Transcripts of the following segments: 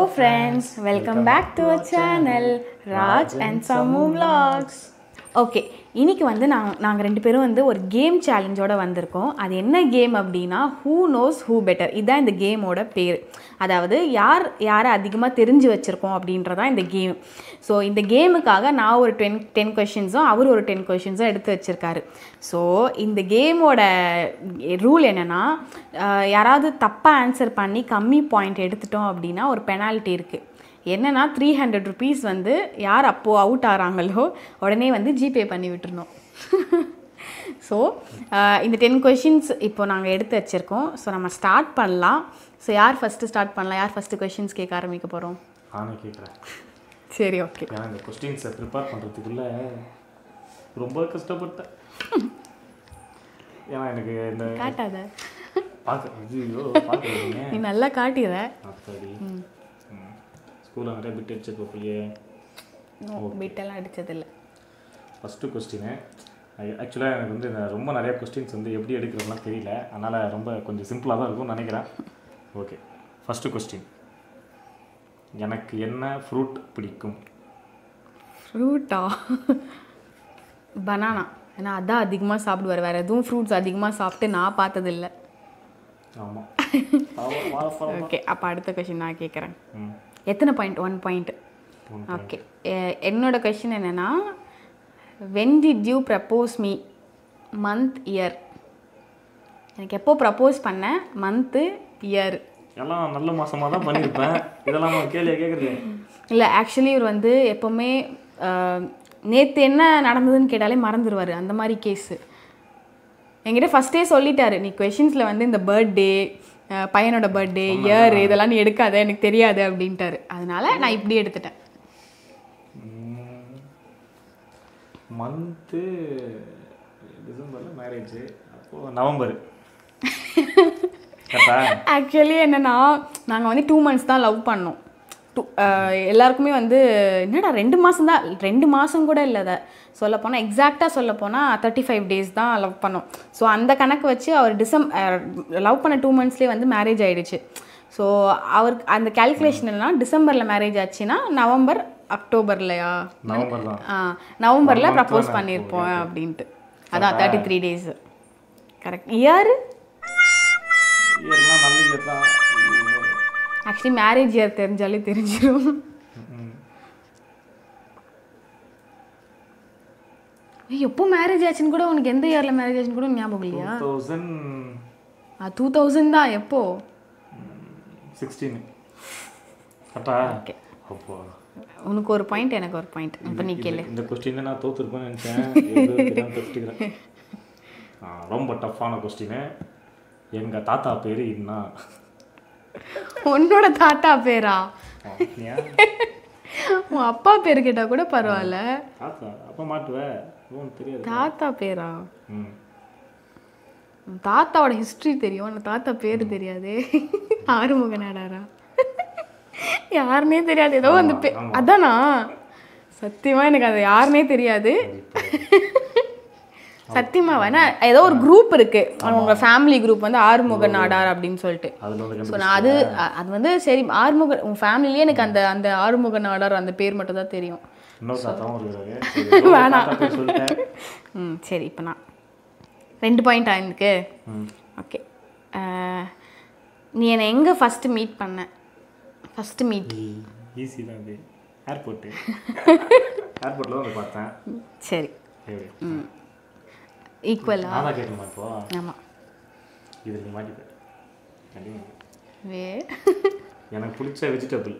Friends welcome back to our channel Raj and Samu vlogs okay இன்னைக்கு வந்து நாங்கள் நாங்கள் ரெண்டு பேரும் வந்து ஒரு கேம் சேலஞ்சோட வந்திருக்கோம் அது என்ன கேம் அப்படின்னா ஹூ நோஸ் ஹூ பெட்டர் இதுதான் இந்த கேமோட பேர் அதாவது யார் யாரை அதிகமாக தெரிஞ்சு வச்சுருக்கோம் அப்படின்றதான் இந்த கேம் ஸோ இந்த கேமுக்காக நான் ஒரு டென் டென் கொஷின்ஸும் அவர் ஒரு டென் கொஷின்ஸும் எடுத்து வச்சுருக்காரு ஸோ இந்த கேமோட ரூல் என்னென்னா யாராவது தப்பாக ஆன்சர் பண்ணி கம்மி பாயிண்ட் எடுத்துட்டோம் அப்படின்னா ஒரு பெனால்ட்டி இருக்குது என்னன்னா த்ரீ ஹண்ட்ரட் ருபீஸ் வந்து யார் அப்போது அவுட் ஆகிறாங்களோ உடனே வந்து ஜிபே பண்ணி விட்டுறணும் ஸோ இந்த டென் கொஷின்ஸ் இப்போ நாங்கள் எடுத்து வச்சுருக்கோம் ஸோ நம்ம ஸ்டார்ட் பண்ணலாம் ஸோ யார் ஃபஸ்ட்டு ஸ்டார்ட் பண்ணலாம் யார் ஃபஸ்ட்டு கொஷின்ஸ் கேட்க ஆரம்பிக்க போகிறோம் நானும் கேட்குறேன் சரி ஓகே ஏன்னா இந்த கொஸ்டின்ஸை ப்ரிப்பேர் பண்ணுறதுக்குள்ள ரொம்ப கஷ்டப்பட்டேன் ஏன்னா எனக்கு இந்த காட்டாத பார்க்க ஐயோ பார்க்குறீங்க நீ நல்லா காட்டிடுற அப்படி ஸ்கூலில் நிறைய பிட் அடிச்சது போய் பிட்டெல்லாம் அடித்ததில்ல ஃபஸ்ட்டு கொஸ்டினு ஆக்சுவலாக எனக்கு வந்து இந்த ரொம்ப நிறைய கொஸ்டின்ஸ் வந்து எப்படி எடுக்கிறதுலாம் தெரியல அதனால் ரொம்ப கொஞ்சம் சிம்பிளாக தான் இருக்கும்னு நினைக்கிறேன் ஓகே ஃபஸ்ட்டு கொஸ்டின் எனக்கு என்ன ஃப்ரூட் பிடிக்கும் ஃப்ரூட்டா பனானா ஏன்னா அதான் அதிகமாக சாப்பிடுவார் வேறு எதுவும் ஃப்ரூட்ஸ் அதிகமாக சாப்பிட்டு நான் பார்த்ததில்ல ஆமாம் வாழைப்பழம் ஓகே அப்போ அடுத்த கொஷின் நான் கேட்குறேன் ம் எத்தனை point one point One okay என்னோட கொஷின் என்னென்னா when did you propose me month year எனக்கு எப்போ ப்ரப்போஸ் பண்ணேன் மந்த்து இயர் எல்லாம் நல்ல மாசமாக தான் பண்ணியிருப்பேன் இதெல்லாம் நான் கேள்வியாக கேட்குறது இல்லை ஆக்சுவலி இவர் வந்து எப்போவுமே நேற்று என்ன நடந்ததுன்னு கேட்டாலே மறந்துடுவார் அந்த மாதிரி கேஸு என்கிட்ட ஃபஸ்ட்டே சொல்லிட்டாரு நீ கொஷின்ஸில் வந்து இந்த பர்த்டே பையனோட பர்த்டே இயர் இதெல்லாம் நீ எடுக்காத எனக்கு தெரியாது அப்படின்ட்டாரு அதனால நான் இப்படி எடுத்துட்டேன் மந்த்து டிசம்பரில் மேரேஜ் அப்போது நவம்பர் கரெக்டா ஆக்சுவலி என்னன்னா நாங்கள் வந்து டூ மந்த்ஸ் தான் லவ் பண்ணோம் டூ எல்லாருக்குமே வந்து என்னடா ரெண்டு மாதம் தான் ரெண்டு மாதம் கூட இல்லை அதை சொல்லப்போனால் எக்ஸாக்டாக சொல்லப்போனால் தேர்ட்டி ஃபைவ் டேஸ் தான் லவ் பண்ணோம் ஸோ அந்த கணக்கு வச்சு அவர் டிசம் லவ் பண்ண டூ மந்த்ஸ்லேயே வந்து மேரேஜ் ஆயிடுச்சு ஸோ அவருக்கு அந்த calculation எல்லாம் டிசம்பரில் மேரேஜ் ஆச்சுன்னா நவம்பர் அக்டோபர்லையா நவம்பர் தான் ஆ நவம்பரில் ப்ரப்போஸ் பண்ணியிருப்போம் அப்படின்ட்டு அதான் thirty three days correct year இயர்லாம் நல்ல இயர் தான் ஆக்சுவலி மேரேஜ் இயர் தெரிஞ்சாலே தெரிஞ்சிடும் ஏய், எப்போ மேரேஜ் ஆச்சுன்னு கூட உனக்கு எந்த இயரில் மேரேஜ் ஆச்சுன்னு கூட ஞாபகம் இல்லையா தௌசண்ட் டூ தௌசண்ட் தான் எப்போ சிக்ஸ்டீன் கரெக்டா Okay. அப்போ உனக்கு ஒரு பாயிண்ட் எனக்கு ஒரு பாயிண்ட் இப்போ நீ கேளு இந்த கொஸ்டினில் நான் தோத்துருப்பேன்னு நினச்சேன் ஏதோ தெரியாம தோத்துக்கிறேன் ஆ, ரொம்ப டஃப்பான கொஸ்டின் எங்கள் தாத்தா பேர் என்ன உன்னோட தாத்தா பேரா ஆ, ஏன்? உன் அப்பா பேர் கேட்டா கூட பரவாயில்ல தாத்தா அப்போ மாட்டுவேன் ஒன்றும் தெரியாது தாத்தா பேரா ம் உன் தாத்தாவோட ஹிஸ்ட்ரி தெரியும் உன் தாத்தா பேர் தெரியாது ஆறுமுக நாடாரா யாருனே தெரியாது ஏதோ அந்த பே அதானா சத்தியமா எனக்கு அது யாருனே தெரியாது சத்தியமா வேணா ஏதோ ஒரு குரூப் இருக்கு உங்க ஃபேமிலி குரூப் வந்து ஆறுமுக நாடார் அப்படின்னு சொல்லிட்டு அதில் வந்து ஸோ நான் அது அ- அது வந்து சரி ஆறுமுக உன் ஃபேமிலியே எனக்கு அந்த அந்த ஆறுமுக நாடார் அந்த பேர் மட்டும் தான் தெரியும் இன்னொரு தாத்தாவும் இருக்கிறாரு சரி, ஏதோ ஒரு தாத்தா பேர் சொல்லிட்டேன் ம் சரி இப்போ நான் ரெண்டு பாயிண்ட் ஆயிருக்கு ம் ஓகே நீ என்னை எங்கே ஃபஸ்ட்டு மீட் பண்ண ஃபஸ்ட்டு மீட் ஈஸி தான் இது ஏர்போர்ட்டு ஏர்போர்ட்டில் வந்து பார்த்தேன் சரி சரி ஈக்குவலா நான் தான் கேட்கணுமா இப்போ ஆமாம் இது நீ மாட்டிப்ப கண்டிப்பா. வே எனக்கு பிடிச்ச வெஜிடபிள்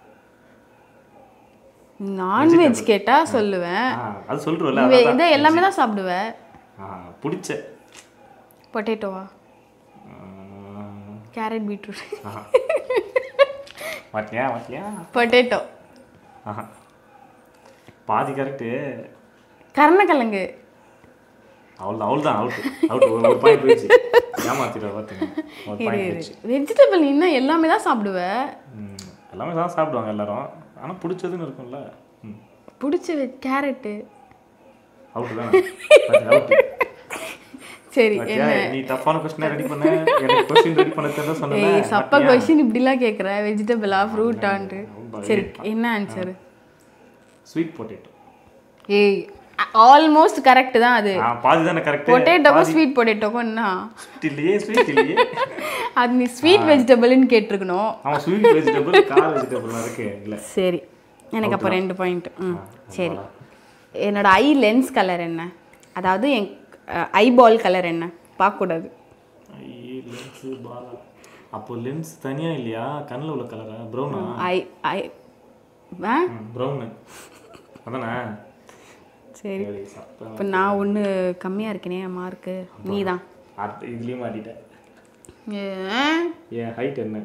நான்வெஜ் கேட்டால் சொல்லுவேன் ஆ அது சொல்கிறோம்ல இவ- இதை எல்லாமே தான் சாப்பிடுவேன் ஆ பிடிச்ச பொட்டேட்டோவா ஆ, கேரட் பீட்ரூட் ஆஹா. மாட்டியா மாட்டியா பொட்டேட்டோ ஆஹா பாதி கரெக்டு கருணக்கிழங்கு அவள் அவள் தான் அவுட் அவுட் ஒரு ஒரு பாயிண்ட் போயிடுச்சு ஏமாத்திடுவா பார்த்துங்க ஒரு பாயிண்ட் போயிடுச்சு வெஜிடபிள் நீ இன்னும் எல்லாமே தான் சாப்பிடுவ ம், எல்லாமே தான் சாப்பிடுவாங்க எல்லாரும் ஆனால் பிடிச்சதுன்னு இருக்கும்ல ம் பிடிச்ச கேரட்டு அவுட்டு தான் அவுட்டு சரி பாத்தியா? நீ தப்பான கொஸ்டின் ரெடி பண்ண எனக்கு கொஸ்டின் ரெடி பண்ண தெரியல ஏய் சொன்னேன் சப்ப கொஸ்டின் இப்படிலாம் கேட்குற வெஜிடபிளா ஃப்ரூட்டான்ட்டு சரி என்ன ஆன்சர் ஸ்வீட் பொட்டேட்டோ ஏய் ஆல்மோஸ்ட் கரெக்ட் தான் அது ஆ பாதி தானே கரெக்ட் பொட்டேட்டோக்கும் ஸ்வீட் பொட்டேட்டோக்கும் என்ன இல்லையே ஸ்வீட் இல்லையே அது நீ ஸ்வீட் வெஜிடபிள்னு கேட்டிருக்கணும் அவன் ஸ்வீட் வெஜிடபிள் கார வெஜிடபிள்லாம் இருக்கு இல்ல சரி எனக்கு அப்போ ரெண்டு பாயிண்ட் ம் சரி என்னோட ஐ லென்ஸ் கலர் என்ன அதாவது என் ஐபால் கலர் என்ன பார்க்கக்கூடாது லென்ஸ் பாலா அப்போ லென்ஸ் தனியா இல்லையா கண்ணில் உள்ள கலரா ப்ரௌனா ஐ ஐ ஆ ப்ரௌனு அதானே சரி சரி சப்ப இப்போ நான் ஒன்று கம்மியாக இருக்கேனே மார்க்கு நீ தான் அடுத்த இதுலேயும் மாட்டிட்டேன் ஏன் என் ஹைட் என்ன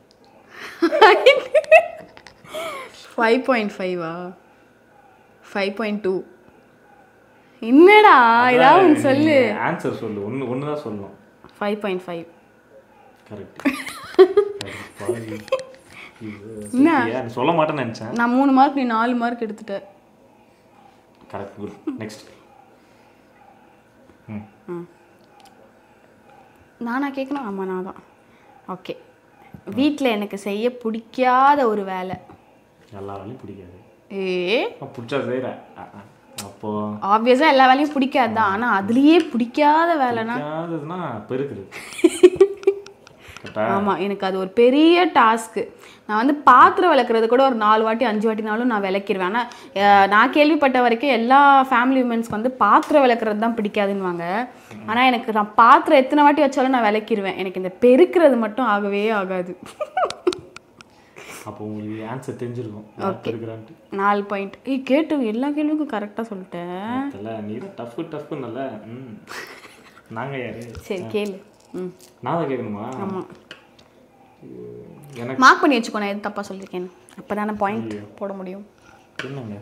ஃபைவ் பாயிண்ட் ஃபைவா ஃபைவ் பாயிண்ட் டூ என்னடா ஏதாவது ஒன்று சொல்லு ஆன்சர் சொல்லு ஒன்று ஒன்று தான் சொல்லணும் ஃபைவ் பாயிண்ட் ஃபைவ் கரெக்ட் சொல்ல மாட்டேன்னு நினச்சேன் நான் மூணு மார்க் நீ நாலு மார்க் எடுத்துட்ட கரெக்ட் குட் நெக்ஸ்ட் ம் நானா கேட்கணும் ஆமாம் நான் தான் ஓகே வீட்டில் எனக்கு செய்ய பிடிக்காத ஒரு வேலை எல்லா வேலையும் பிடிக்காது ஏ நான் பிடிச்சா செய்கிறேன் அப்போ ஆப்வியஸாக எல்லா வேலையும் பிடிக்காது தான் ஆனால் அதுலேயே பிடிக்காத வேலைனா பிடிக்காததுன்னா பெருக்குது கரெக்டா ஆமாம் எனக்கு அது ஒரு பெரிய டாஸ்க்கு நான் வந்து பாத்திரம் விளக்குறது கூட ஒரு நாலு வாட்டி அஞ்சு வாட்டினாலும் நான் விளக்கிடுவேன் ஆனால் அஹ், நான் கேள்விப்பட்ட வரைக்கும் எல்லா ஃபேமிலி உமன்ஸ்க்கு வந்து பாத்திரம் விளக்குறது தான் பிடிக்காதுன்னுவாங்க ஆனால் எனக்கு நான் பாத்திரம் எத்தனை வாட்டி வச்சாலும் நான் விளக்கிடுவேன் எனக்கு இந்த பெருக்கிறது மட்டும் ஆகவே ஆகாது அப்போ உங்களுக்கு ஆன்சர் தெரிஞ்சிருக்கும் யார் பெருக்குறான்ட்டு நாலு பாயிண்ட் ஏய் கேட்டு எல்லா கேள்விக்கும் கரெக்டாக சொல்லிட்டேன் தெரியல நீ தான் டஃப் டஃப்னல்ல ம் நாங்கள் யாரு சரி கேளு ம் நான் தான் கேட்கணுமா ஆமாம் எனக்கு மார்க் பண்ணி வச்சுக்கோ நான் எது தப்பாக சொல்லியிருக்கேன்னு அப்போ தானே பாயிண்ட் போட முடியும் என்னங்க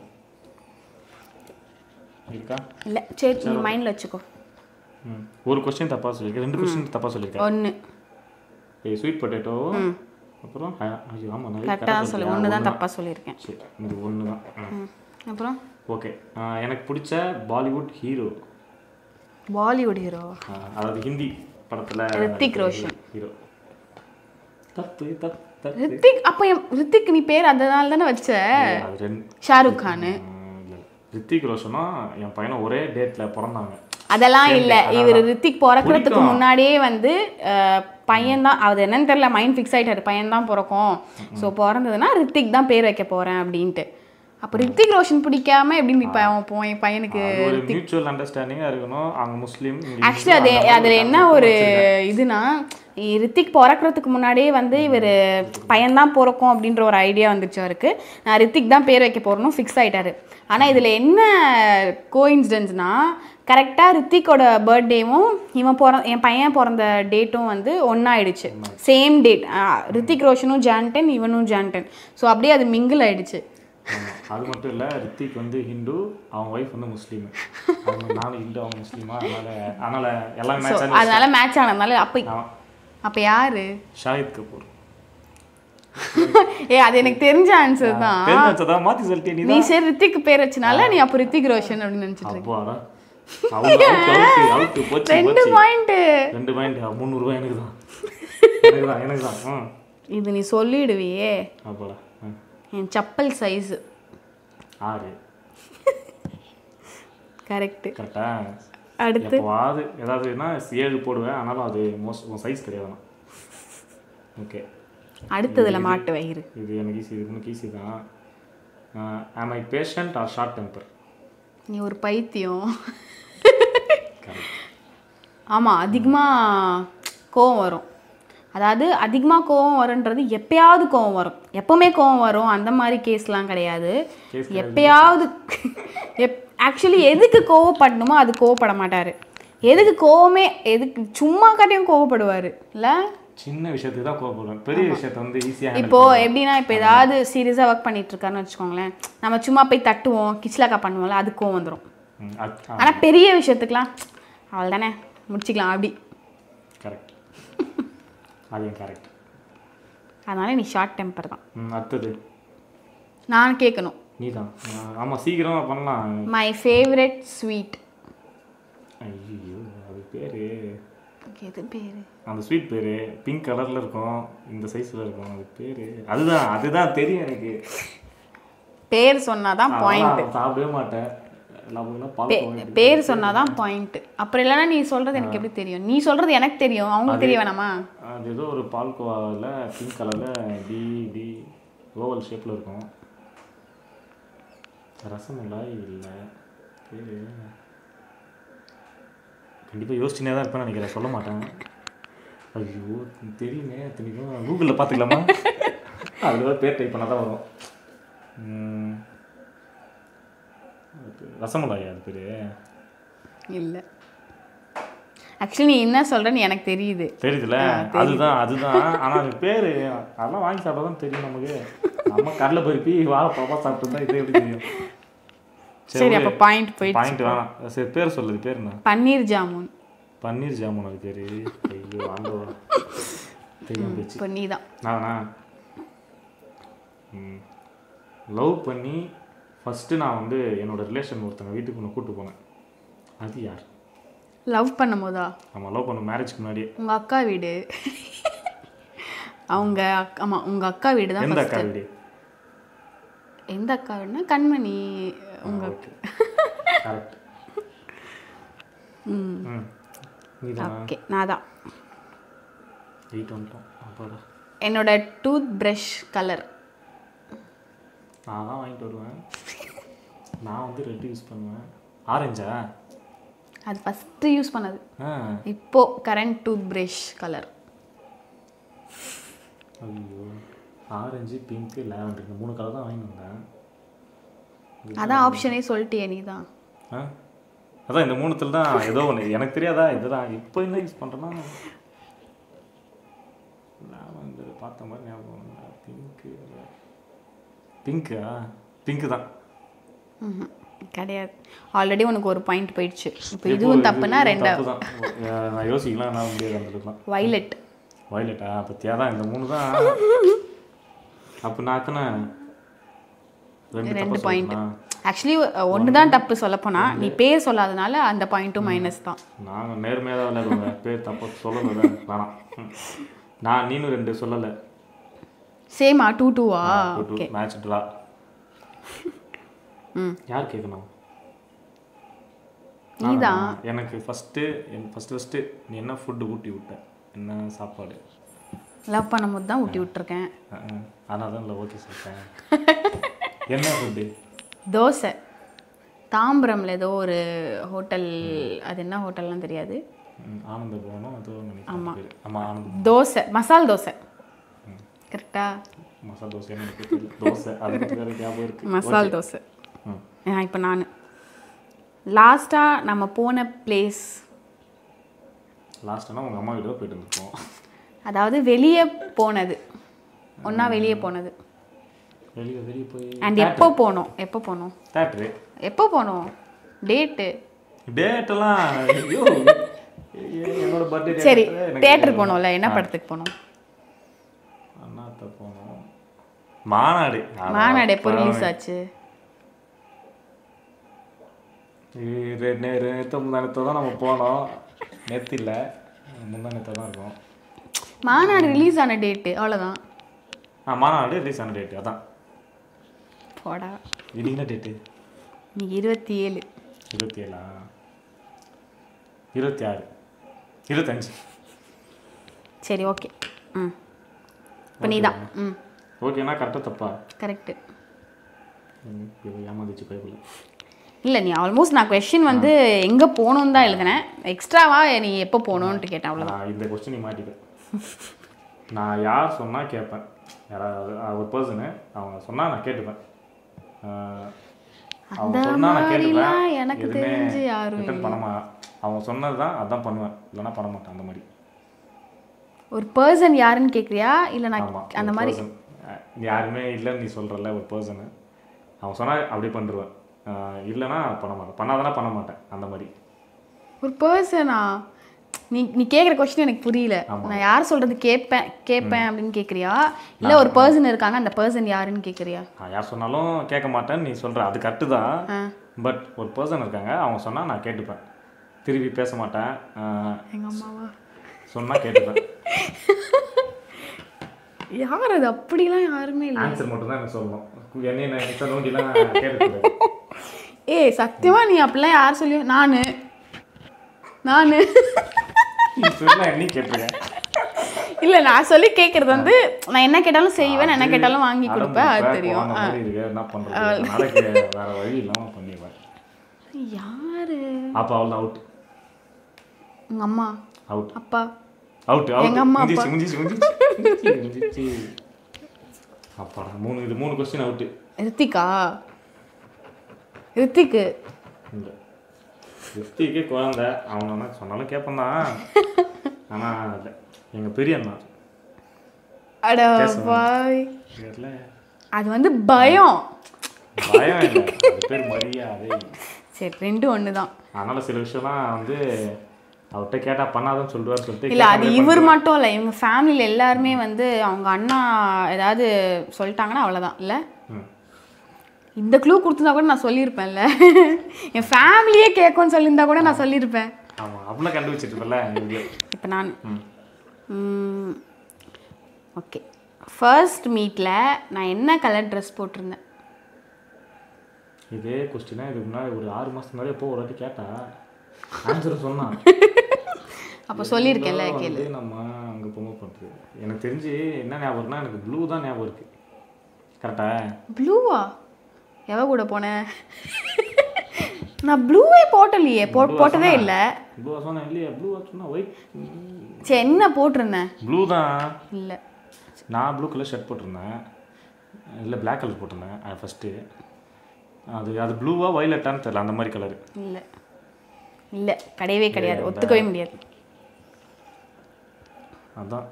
இருக்கா இல்லை சரி நீ மைண்டில் வச்சுக்கோ ம் ஒரு கொஸ்டின் தப்பாக சொல்லியிருக்கேன் ரெண்டு கொஸ்டின் தப்பாக சொல்லியிருக்கேன் ஒன்று ஏய் ஸ்வீட் பொட்டேட்டோ அப்புறம் அ- ஐயோ ஆமாம் நிறைய கரெக்டாக தான் சொல்லு ஒன்று தான் தப்பாக சொல்லியிருக்கேன் சரி இது ஒன்று தான் ம் அப்புறம் ஓகே எனக்கு பிடிச்ச பாலிவுட் ஹீரோ பாலிவுட் ஹீரோ அதாவது ஹிந்தி படத்தில் ரித்திக் ரோஷன் ஹீரோ தப்பு தப்பு தப்பு ரித்திக் அப்போ என் ரித்திக் நீ பேர் அதனால தானே வச்ச அது ரெண்டு ஷாருக் கானு ம், இல்ல. ரித்திக் ரோஷனும் என் பையனும் ஒரே டேட்டில் பிறந்தாங்க அதெல்லாம் இல்லை இவர் ரித்திக் பிறக்கிறதுக்கு முன்னாடியே வந்து பையன் தான் அது என்னன்னு தெரியல மைண்ட் ஃபிக்ஸ் ஆயிட்டாரு பையன் தான் பிறக்கும் ஸோ பிறந்ததுன்னா ரித்திக் தான் பேர் வைக்க போறேன் அப்படின்ட்டு அப்போ ரித்திக் ரோஷன் பிடிக்காம எப்படி நீ இப்போ அவன் போ- என் பையனுக்கு அது ஒரு மியூச்சுவல் அண்டர்ஸ்டாண்டிங்காக இருக்கணும் அவங்க முஸ்லீம் இங்க ஆக்சுவலி அது அதில் என்ன ஒரு இதுனா இ- ரித்திக் பிறக்கிறதுக்கு முன்னாடியே வந்து இவர் பையன்தான் பிறக்கும் அப்படின்ற ஒரு ஐடியா வந்துச்சு அவருக்கு நான் ரித்திக் தான் பேர் வைக்க போகிறனும் ஃபிக்ஸ் ஆயிட்டாரு ஆனால் இதில் என்ன கோஇன்சிடென்ஸ்னா கரெக்டாக ரித்திக்கோட பர்த்டேவும் இவன் பிற என் பையன் பிறந்த டேட்டும் வந்து ஒன்றாயிடுச்சு சேம் டேட் ரித்திக் ரோஷனும் ஜான்டன் இவனும் ஜான்டன் ஸோ அப்படியே அது மிங்கிள் ஆயிடுச்சு ஆமா. அது மட்டும் இல்லை ரித்திக் வந்து ஹிந்து அவங்க ஒய்ஃப் வந்து முஸ்லீம் அவங்க நானும் ஹிந்து அவங்க முஸ்லீமா அதனால அதனால எல்லாமே ஸோ மேட்ச் ஆனது அதனால மேட்ச் ஆனதுனால அப்போ ஆமாம் அப்போ யாரு ஷாஹித் கபூர் ஏ அது எனக்கு தெரிஞ்ச ஆன்சர் தான் தெரிஞ்சதான் மாற்றி சொல்லிட்டே நீ நீ சரி ரித்திக் பேர் வச்சனால நீ அப்போ ரித்திக் ரோஷன் அப்படின்னு நினச்சிட்டு இருக்க அப்பாடா அவங்க அவுட்டு அவுட்டு போச்சு ரெண்டு போச்சு பாயிண்ட் ரெண்டு பாயிண்ட் முந்நூறுரூவா எனக்கு தான் எனக்கு தான் எனக்கு தான் ம் இது நீ சொல்லிடுவியே அப்பாடா ம். என் செப்பல் சைஸ் ஆறு கரெக்ட் கரெக்டா அடுத்து எப்போவாது ஏதாவதுன்னா ஏழு போடுவேன் ஆனாலும் அது மோஸ்ட் உன் சைஸ் கிடையாது ஓகே அடுத்ததுல மாட்டு வயிறு இது எனக்கு ஈஸி இது உனக்கு ஈஸி தான் am I patient or short temper நீ ஒரு பைத்தியம் ஆமாம் அதிகமாக கோவம் வரும் அதாவது அதிகமாக கோவம் வரும்ன்றது எப்பயாவது கோவம் வரும் எப்போவுமே கோவம் வரும் அந்த மாதிரி கேஸ்லாம் கிடையாது Case எப்பயாவது எப் ஆக்சுவலி எதுக்கு கோவப்படணுமோ அது கோவப்பட மாட்டார் எதுக்கு கோவமே எதுக்கு சும்மா காட்டியும் கோவப்படுவார் இல்லை சின்ன விஷயத்துக்கு தான் கோவப்படுவேன் பெரிய விஷயத்தை வந்து ஈஸியாக இப்போ எப்படின்னா இப்போ ஏதாவது சீரியஸாக ஒர்க் பண்ணிட்டு இருக்காருன்னு வச்சுக்கோங்களேன் நம்ம சும்மா போய் தட்டுவோம் கிச்லாக்கா பண்ணுவோம்ல அது கோவம் வந்துடும் ஆனால் பெரிய விஷயத்துக்குலாம் அவள் தானே முடிச்சுக்கலாம் அப்படி கரெக்ட் அதுவும் கரெக்ட் அதனால நீ ஷார்ட் டெம்பர் தான் ம் அடுத்தது நான் கேட்கணும் நீ தான் ஆமாம் சீக்கிரமாக பண்ணலாம் மை ஃபேவரட் ஸ்வீட் ஐயோ அது பேர் எது பேர் அந்த ஸ்வீட் பேர் பிங்க் கலரில் இருக்கும் இந்த சைஸில் இருக்கும் அது பேர் அதுதான் அதுதான் தெரியும் எனக்கு பேர் சொன்னாதான் பாயிண்ட் அதெல்லாம் சாப்பிடவே மாட்டேன் நம்ம பால் பேர் சொன்னாதான் பாயிண்ட் அப்புறம் இல்லைன்னா நீ சொல்றது எனக்கு எப்படி தெரியும் நீ சொல்றது எனக்கு தெரியும் அவங்களுக்கு தெரிய வேணாமா அது ஏதோ ஒரு பால்கோவாவில் பிங்க் கலரில் டி டி ஓவல் ஷேப்பில் இருக்கும் ரசமலாய் இல்லை பேர் கண்டிப்பாக யோசிச்சுனே தான் இருப்பேன் நினைக்கிறேன் சொல்ல மாட்டேன் ஐயோ தெரியுமே தெரியும் கூகுளில் பார்த்துக்கலாமா அதில் பேர் டைப் பண்ணால் தான் வரும் ம். அது பேரு- ரசமலாயா அது பேர் இல்லை ஆக்சுவலி நீ என்ன சொல்றேன்னு எனக்கு தெரியுது தெரியுதுல அதுதான் அதுதான் ஆனால் அது பேர் அதெல்லாம் வாங்கி சாப்பிட்டா தான் தெரியும் நமக்கு நம்ம கடலை பருப்பி வாழை பாப்பா சாப்பிட்டு தான் இது எப்படி தெரியும் சரி அப்போ பாயிண்ட் போயிட்டு பாயிண்ட் வேணாம் சரி பேர் சொல்லுது பேர் என்ன பன்னீர் ஜாமுன் பன்னீர் ஜாமுன் அது பேர் ஐயோ ஆண்டவா தெரியும் போச்சு இப்போ நீ தான் நானா லவ் பண்ணி ஃபஸ்ட்டு நான் வந்து என்னோட ரிலேஷன் ஒருத்தங்க வீட்டுக்கு ஒன்று கூப்பிட்டு போனேன் அது யார் லவ் பண்ணும்போதா நம்ம லவ் பண்ண மேரேஜ்க்கு முன்னாடியே உங்க அக்கா வீடு அவங்க அக்- ஆமா உங்க அக்கா வீடு தான் எந்த first. அக்கா வீடு எந்த அக்கா வீடுனா கண்மணி உங்க ஓகே கரெக்ட் ம் நீதான் ஓகே நான் தான் எயிட் வந்துட்டோம் அப்பாடா என்னோட டூத் பிரஷ் கலர் நான் தான் வாங்கிட்டு வருவேன் நான் வந்து ரெட் யூஸ் பண்ணுவேன் ஆரஞ்சா அது ஃபஸ்ட்டு யூஸ் பண்ணது ஆ இப்போ கரண்ட் டூத் பிரஷ் கலர் ஐயோ ஆரஞ்சு பிங்க்கு லேவண்டர் இந்த மூணு கலர் தான் வாங்கிட்டு வந்தேன் அதான் ஆப்ஷனே சொல்லிட்டியே நீ தான் ஆ அதான் இந்த மூணுத்துல தான் ஏதோ ஒன்று எனக்கு தெரியாதா இதுதான் இப்போ என்ன யூஸ் பண்ணுறேன்னா லாவெண்டர் பார்த்த மாதிரி ஞாபகம் பிங்க்கு பிங்க்கா பிங்க்கு தான் ம்ஹும். கிடையாது ஆல்ரெடி உனக்கு ஒரு பாயிண்ட் போயிடுச்சு இப்போ இதுவும் தப்புனா ரெண்டா தப்பு தான் நான் யோசிக்கலாம் என்ன முடியாது அந்த அளவுக்குலாம் வைலட் வயலட்டா பத்தியா தான் இந்த மூணு தான் அப்போ நான் எத்தனை ரெண்டு ரெண்டு தப்பு பாயிண்ட் சொல்லிட்டேனா? ஆக்சுவலி ஒன்று தான் தப்பு சொல்லப்போனா நீ பேர் சொல்லாதனால அந்த பாயிண்ட்டும் மைனஸ் தான் நாங்கள் நேர்மையாக தான் விளையாடுவோங்க பேர் தப்பு சொல்லலை வேணாம் ம். நான் நீனும் ரெண்டு சொல்லலை சேமா டூ டூவா ஓகே மேட்ச் ட்ரா ம் யார் கேட்கணும் நீதான் ஆ, எனக்கு ஃபஸ்ட்டு என் ஃபஸ்ட்டு ஃபஸ்ட்டு நீ என்ன ஃபுட்டு ஊட்டி விட்ட என்ன சாப்பாடு லவ் பண்ணும்போது தான் ஊட்டி விட்டுருக்கேன் அதனால தான் இல்லை ஓகே சொல்லிட்டேன் என்ன ஃபுட்டு தோசை தாம்பரம்ல ஏதோ ஒரு ஹோட்டல் அது என்ன ஹோட்டல்லாம் தெரியாது ஆனந்த பவனம் அதோ நினைக்கிறேன் பேரு. ஆமா ஆனந்த தோசை மசால் தோசை கரெக்டா மசாலா தோசை எனக்கு தெரியல தோசை அது மட்டும் வேற ஞாபகம் இருக்கு மசால் தோசை ம். இப்போ நான் லாஸ்ட்டாக நம்ம போன பிளேஸ் லாஸ்ட்டானா உங்கள் அம்மா வீடு தான் போயிட்டு இருந்திருப்போம் அதாவது வெளியே போனது ஒன்றா வெளியே போனது வெளியே வெளியே போய் அண்ட் எப்போ போனோம் எப்போ போனோம் தேட்ரு எப்போ போனோம் டேட்டு டேட்டெல்லாம் ஐயோ என்னோட பர்த்டே சரி தேட்டருக்கு போனோம்ல என்ன படத்துக்கு போனோம் அண்ணாத்த போனோம் மாநாடு மாநாடு எப்போ ரிலீஸ் ஆச்சு நேற்று முந்தானத்தை தான் நம்ம போனோம் நேற்று இல்லை முந்தானத்தை தான் இருக்கும் மாநாடு ரிலீஸ் ஆன டேட்டு அவ்வளோதான் ஆ மாநாடு ரிலீஸ் ஆன டேட்டு அதான் போடா இன்னைக்கு என்ன டேட்டு இன்னைக்கு இருபத்தி ஏழு இருபத்தி ஏழா இருபத்தி ஆறு இருபத்தஞ்சு சரி ஓகே ம் இப்போ நீ தான் ம் ஓகேண்ணா கரெக்டாக தப்பா கரெக்டு ம், இது ஏமாந்துச்சு பைபிள் இல்லை நீ ஆல்மோஸ்ட் நான் கொஷின் வந்து எங்கே போகணுன்னு தான் எழுதினேன் எக்ஸ்ட்ராவா நீ எப்போ போகணுன்ட்டு கேட்டேன் அவ்வளோதான் நான் இந்த கொஸ்டின் நீ மாட்டிப்பேன் நான் யார் சொன்னால் கேட்பேன் யாராவது அஹ் ஒரு பர்சனு அவங்க சொன்னால் நான் கேட்டுப்பேன் அஹ் அவங்க அந்த சொன்னால் நான் மாதிரிலாம் கேட்டுப்பேன் எனக்கு எதுவுமே தெரிஞ்சு யாரும் ரிட்டர்ன் பண்ண மா அவங்க சொன்னது தான் அதான் பண்ணுவேன் இல்லைன்னா பண்ண மாட்டேன் அந்த மாதிரி ஒரு பர்சன் யாருன்னு கேட்குறியா இல்லை நான் ஆமாம் அந்த மாதிரி person. அஹ் யாருமே இல்லைன்னு நீ சொல்கிறல்ல ஒரு பர்சனு அவன் சொன்னால் அப்படியே பண்ணிடுவேன் அஹ் இல்லைன்னா பண்ண மாட்டேன் பண்ணாதானா பண்ண மாட்டேன் அந்த மாதிரி ஒரு பர்சனா நீ நீ கேட்குற கொஸ்டின் எனக்கு புரியல ஆமா. நான் யார் சொல்கிறது கேட்பேன் கேட்பேன் அப்படின்னு கேட்குறியா இல்லை ஒரு பர்சன் இருக்காங்க அந்த பர்சன் யாருன்னு கேட்குறியா நான் யார் சொன்னாலும் கேட்க மாட்டேன்னு நீ சொல்கிற அது கரெக்டு தான் ஆ பட் ஒரு பர்சன் இருக்காங்க அவங்க சொன்னால் நான் கேட்டுப்பேன் திருப்பி பேச மாட்டேன் ஆஹ், எங்கள் அம்மாவா சொன்னா கேட்டுப்பேன் யார் அது அப்படிலாம் யாருமே இல்லை ஆன்சர் மட்டும் தான் எனக்கு சொல்லணும் என்னைய நான் எக்ஸ்ட்ரா நோண்டிலாம் கேட்கக்கூடாது ஏய் சத்தியமா நீ அப்படிலாம் யார் சொல்லி நான் நான் நீ சொன்னா என்ன கேட்டிருக்கேன் இல்லை நான் சொல்லி கேட்குறது வந்து நான் என்ன கேட்டாலும் செய்வேன் நான் என்ன கேட்டாலும் வாங்கி அடம் கொடுப்பேன் அது பிடிப்பேன், தெரியும் குழந்தை மாதிரி இருக்கு, என்ன பண்றது நாளைக்கு வேற வழி இல்லாம பண்ணிடுவேன் யாரு அப்போ அவள் அவுட் உங்கள் அம்மா அவுட் அப்பா அவுட் அவுட் எங்க அம்மா, முந்திச்சு முந்திச்சு முந்திச்சு முந்திச்சு அப்பாடா மூணு இது மூணு கொஸ்டின் அவுட்டு ரித்திகா ரித்திக்கு இந்த ரித்திக்கு குழந்தை அவன் என்ன சொன்னாலும் கேட்பான் தான் ஆனால் இல்லை எங்கள் பெரிய அண்ணா அட பாய் தெரியல அது வந்து பயம் பயம் இல்லை அது பேர் மரியாதை சரி ரெண்டும் ஒன்று தான் அதனால சில விஷயம்லாம் வந்து அவர்கிட்ட கேட்டா பண்ணாதன்னு சொல்லுவார் சொல்லிட்டு இல்லை அது இவர் மட்டும் இல்லை இவங்க ஃபேமிலியில் எல்லாருமே வந்து அவங்க அண்ணா ஏதாவது சொல்லிட்டாங்கன்னா அவ்வளோதான் இல்லை ம். இந்த க்ளூ கொடுத்துருந்தா கூட நான் சொல்லியிருப்பேன்ல என் ஃபேமிலியே கேட்கும்னு சொல்லியிருந்தா கூட நான் சொல்லியிருப்பேன் ஆமா அப்படிலாம் கண்டுபிடிச்சிருப்பல எப்படியோ இப்போ நான் ம். ஓகே ஃபர்ஸ்ட் மீட்டில் நான் என்ன கலர் ட்ரெஸ் போட்டிருந்தேன் இதே கொஸ்டினா இதுக்கு முன்னாடி ஒரு ஆறு மாசத்துக்கு முன்னாடி எப்போ ஒரு வாட்டி கேட்டா ஆன்சர் சொன்னான் அப்போ சொல்லியிருக்கேன்ல இருந்தாலும் கேளு வந்து நம்ம அங்கே ப்ரொமோட் பண்ணுறது எனக்கு தெரிஞ்சு என்ன ஞாபகம் இருக்குன்னா எனக்கு ப்ளூ தான் ஞாபகம் இருக்கு கரெக்டா ப்ளூவா எவ கூட போனேன் நான் ப்ளூவே போட்டலையே போ போட்டதே இல்லை ப்ளூவா சொன்னேன் இல்லையா ப்ளூவா சொன்னா ஒயிட் சரி என்ன போட்டிருந்தேன் ப்ளூ தான் இல்லை நான் ப்ளூ கலர் ஷர்ட் போட்டிருந்தேன் இல்லை Black கலர் போட்டிருந்தேன் அது ஃபஸ்ட்டு அது அது ப்ளூவா வயலட்டான்னு தெரியல அந்த மாதிரி கலர் இல்லை இல்லை கிடையவே கிடையாது ஒத்துக்கவே முடியாது அதான்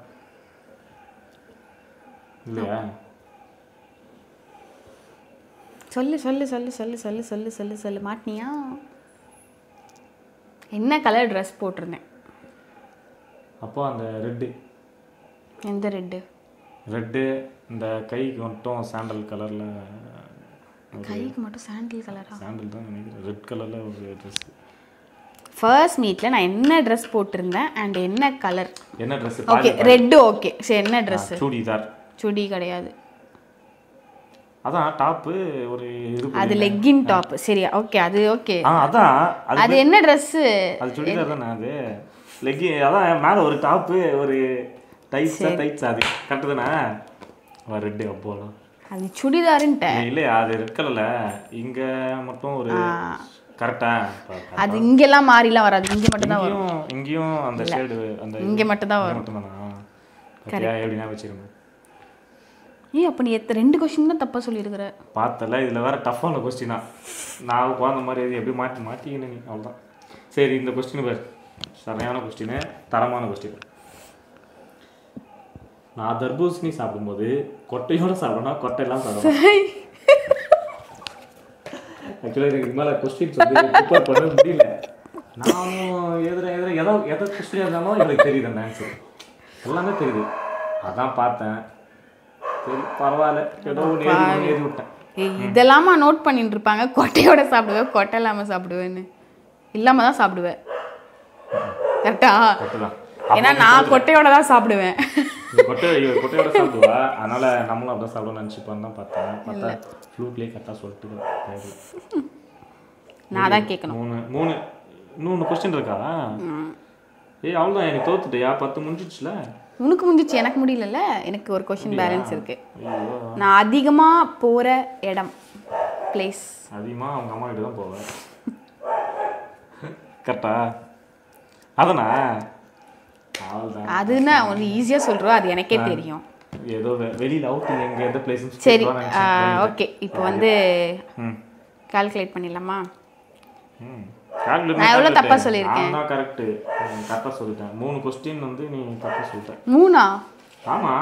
இல்லையா சொல்லு சொல்லு சொல்லு சொல்லு சொல்லு சொல்லு சொல்லு சொல்லு மாட்டினியா என்ன கலர் ட்ரெஸ் போட்டிருந்தேன் அப்போ அந்த ரெட்டு எந்த ரெட்டு ரெட்டு இந்த கைக்கு மட்டும் சாண்டல் கலரில் கைக்கு மட்டும் சாண்டில் கலரா சாண்டல் தான் நினைக்கிறேன் ரெட் கலரில் ஒரு ட்ரெஸ் ஃபர்ஸ்ட் மீட்டில் நான் என்ன ட்ரெஸ் போட்டிருந்தேன் அண்ட் என்ன கலர் என்ன ட்ரெஸ் ஓகே ரெட்டு ஓகே சரி என்ன ட்ரெஸ் சூடிதார் சுடி கிடையாது அதான் டாப்பு ஒரு இது அது லெக்கின் டாப் சரியா ஓகே அது ஓகே ஆ அதான் அது அது என்ன ட்ரெஸ்ஸு அது சுடிதார் தானே அது லெக்கி அதான் மேலே ஒரு டாப்பு ஒரு டைட்ஸா டைட்ஸ் அது கரெக்டு தானே ரெட்டு அப்போலாம் அது சுடிதாருன்ட்டேன் இல்லையா அது ரெட் கலர்ல இங்க மட்டும் ஒரு கரெக்டா அது இங்கெல்லாம் மாறிலாம் வராது இங்கே மட்டும் தான் வரும் இங்கேயும் இங்கேயும் அந்த ஷேடு அந்த இங்கே மட்டும் தான் வரும் மட்டும் தானா பத்தியா எப்படின்னா வச்சிருங்க ஏய் அப்போ நீ எத்த ரெண்டு கொஸ்டின் தான் தப்பாக சொல்லியிருக்கிற பார்த்தல இதில் வேற டஃப்பான கொஸ்டினா நான் குழந்த மாதிரி எது எப்படி மாற்றி மாற்றிக்கின நீ அவ்வளோதான் சரி இந்த கொஸ்டின் பேர் சரியான கொஸ்டின் தரமான கொஸ்டின் நான் தர்பூசணி சாப்பிடும்போது கொட்டையோட சாப்பிடணும் கொட்டையெல்லாம் சாப்பிடணும் ஆக்சுவலாக எனக்கு இது மேலே கொஸ்டின்ஸ் வந்து ப்ரிப்பேர் பண்ண முடியல நானும் எதிர எதிர எதோ எதை கொஸ்டின் இருந்தாலும் எனக்கு தெரியுது அந்த ஆன்சர் எல்லாமே தெரியுது அதான் பார்த்தேன் சரி பரவாயில்ல ஏதோ ஒன்று எழுதி ஒண்ணு எழுதி விட்டேன் ஏய் இதெல்லாமா நோட் பண்ணிட்டு இருப்பாங்க கொட்டையோட சாப்பிடுவேன் கொட்டை இல்லாமல் சாப்பிடுவேன்னு இல்லாமல் தான் சாப்பிடுவேன் கரெக்டா கொட்டை தான் ஏன்னா நான் கொட்டையோட தான் சாப்பிடுவேன் இந்த கொட்டை இவ கொட்டையோட சாப்பிடுவா அதனால நம்மளும் அப்படிதான் சாப்பிடணும்னு நினச்சிப்பான்னு தான் பார்த்தேன் பார்த்தா ஃப்ளூட்லேயே கரெக்டாக சொல்லிட்டு போயிடல. நான் தான் கேட்கணும் மூணு மூணு இன்னொன்று கொஸ்டின் இருக்கா ஏய் அவ்வளோதான் எனக்கு தோத்துட்டியா பத்து முடிஞ்சிடுச்சுல உனக்கு முடிஞ்சிச்சு எனக்கு முடியலல்ல எனக்கு ஒரு கொஷின் பேலன்ஸ் இருக்கு ஐயோ நான் அதிகமாக போகிற இடம் பிளேஸ் அதிகமாக அவங்க அம்மா கிட்ட தான் போவேன் கரெக்டா அதனா அவ்வளோதான் அதுன்னா ஒன்று ஈஸியாக சொல்கிறோம் அது எனக்கே தெரியும் ஏதோ வெ- வெளியில அவுட்டிங் எங்க எந்த பிளேஸ் சரி ஓகே இப்போ வந்து ம் கால்குலேட் பண்ணிடலாமா ம் calculate நான் எவ்வளோ calculate. தப்பா சொல்லியிருக்கேன்? நான் தான் கரெக்டு கரெக்டாக சொல்லிட்டேன் மூணு கொஸ்டின் வந்து நீ தப்பாக சொல்லிட்ட மூணா ஆமா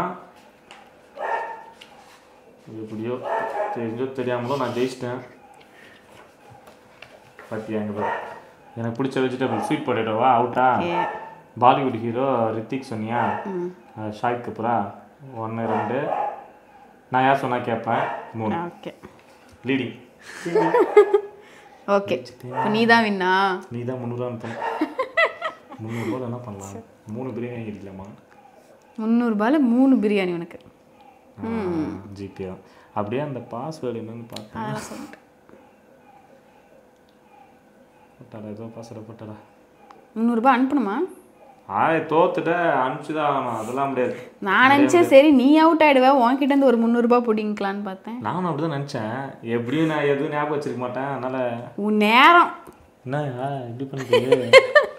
எப்படியோ தெரிஞ்சோ தெரியாமலோ நான் ஜெயிச்சிட்டேன் பார்த்தியா எங்க பாரு எனக்கு பிடிச்ச வெஜிடபிள் ஸ்வீட் பொட்டேட்டோவா அவுட்டா ஏ பாலிவுட் ஹீரோ ரித்திக் சொன்னியா அஹ் ஷாஹித் கபூரா ஒன்று ரெண்டு நான் யார் சொன்னா கேட்பேன் மூணு ஓகே லீடிங் ஓகே இப்போ நீ தான் வின்னா நீ தான் முந்நூறுவா அனுப்பணும் முந்நூறுரூவா என்ன பண்ணலாம் மூணு பிரியாணி கிடைக்கலாமா முந்நூறுபாயில் மூணு பிரியாணி உனக்கு ஜிபே தான் அப்படியே அந்த பாஸ்வேர்டு என்னன்னு பார்த்தேன் அதெல்லாம் சொல்லிட்டு போட்டாடா ஏதோ பாஸ்வேர்டு போட்டாடா முந்நூறுபா அனுப்பணுமா ஆய தோத்துட்ட அனுப்பிச்சு தான் ஆகணும் அதெல்லாம் முடியாது நான் நினச்சேன் சரி நீ அவுட் ஆயிடுவ உன்கிட்ட இருந்து ஒரு முந்நூறுபா பிடிங்கலான்னு பார்த்தேன் நானும் அப்படிதான் நினச்சேன் எப்படியும் நான் எதுவும் ஞாபகம் வச்சிருக்க மாட்டேன் அதனால உன் நேரம் என்ன இப்படி பண்ணுறது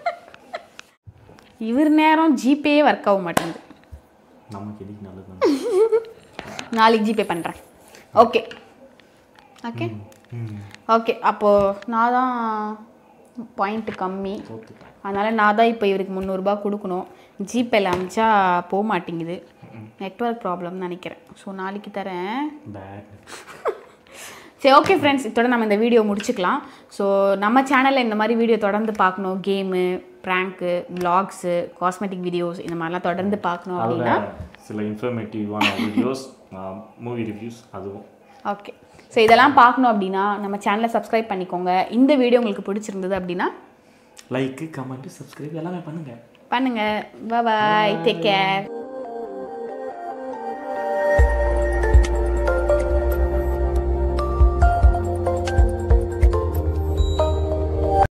இவர் நேரம் ஜிபேயே ஒர்க் ஆக மாட்டேங்குது நமக்கு எதுக்கு நல்லது நாளைக்கு ஜிபே பண்ணுறேன் ஓகே ஓகே ஓகே அப்போது நான் தான் பாயிண்ட்டு கம்மி தோத்துட்டேன் அதனால் நான் தான் இப்போ இவருக்கு முந்நூறுரூபா கொடுக்கணும் ஜிபேல அமிச்சா போக மாட்டேங்குது நெட்ஒர்க் ப்ராப்ளம்னு நினைக்கிறேன் ஸோ நாளைக்கு தரேன் பேக் சரி ஓகே ஃப்ரெண்ட்ஸ் இதோட நம்ம இந்த வீடியோ முடிச்சுக்கலாம் ஸோ நம்ம சேனலில் இந்த மாதிரி வீடியோ தொடர்ந்து பார்க்கணும் கேமு ப்ராங்க்கு vlogsஸு காஸ்மெட்டிக் வீடியோஸ் இந்த மாதிரிலாம் தொடர்ந்து பார்க்கணும் அப்படின்னா அதில் சில இன்ஃபர்மேட்டிவான வீடியோஸ் மூவி ரிவ்யூஸ் அதுவும் ஓகே ஸோ இதெல்லாம் பார்க்கணும் அப்படின்னா நம்ம சேனலை சப்ஸ்கிரைப் பண்ணிக்கோங்க இந்த வீடியோ உங்களுக்கு பிடிச்சிருந்தது அப்படின்னா லைக்கு கமெண்ட்டு சப்ஸ்கிரைப் எல்லாமே பண்ணுங்கள் பண்ணுங்கள் பாய் டேக் கேர்